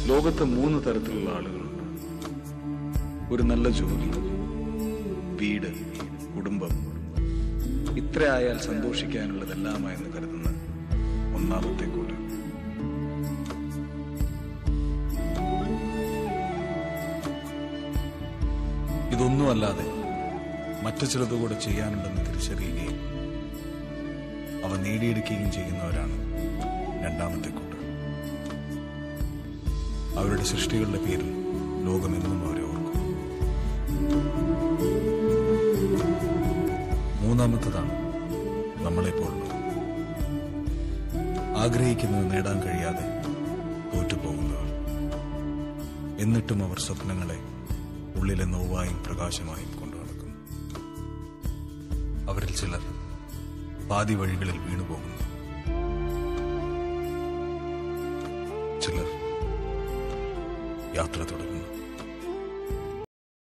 ലോകത്ത് മൂന്ന് തരത്തിലുള്ള ആളുകളുണ്ട് ഒരു നല്ല ജോലി വീട് കുടുംബം ഇത്ര ആയാൽ സന്തോഷിക്കാനുള്ളതെല്ലാമായെന്ന് കരുതുന്ന ഒന്നാമത്തെ കൂട്ടം ഇതൊന്നുമല്ലാതെ മറ്റു ചിലതുകൂടെ ചെയ്യാനുണ്ടെന്ന് തിരിച്ചറിയുകയും അവ നേടിയെടുക്കുകയും ചെയ്യുന്നവരാണ് രണ്ടാമത്തെ കൂട്ടർ അവരുടെ സൃഷ്ടികളുടെ പേരിൽ ലോകമെന്നും അവരെ ഓർക്കും മൂന്നാമത്തതാണ് നമ്മളെപ്പോലുള്ളത് ആഗ്രഹിക്കുന്നത് നേടാൻ കഴിയാതെ തോറ്റുപോകുന്നവർ എന്നിട്ടും അവർ സ്വപ്നങ്ങളെ ഉള്ളിലെ നോവായും പ്രകാശമായും കൊണ്ടു നടക്കുന്നു അവരിൽ ചിലർ പാതി വഴികളിൽ വീണുപോകുന്നു ചിലർ യാത്ര തുടരുന്നു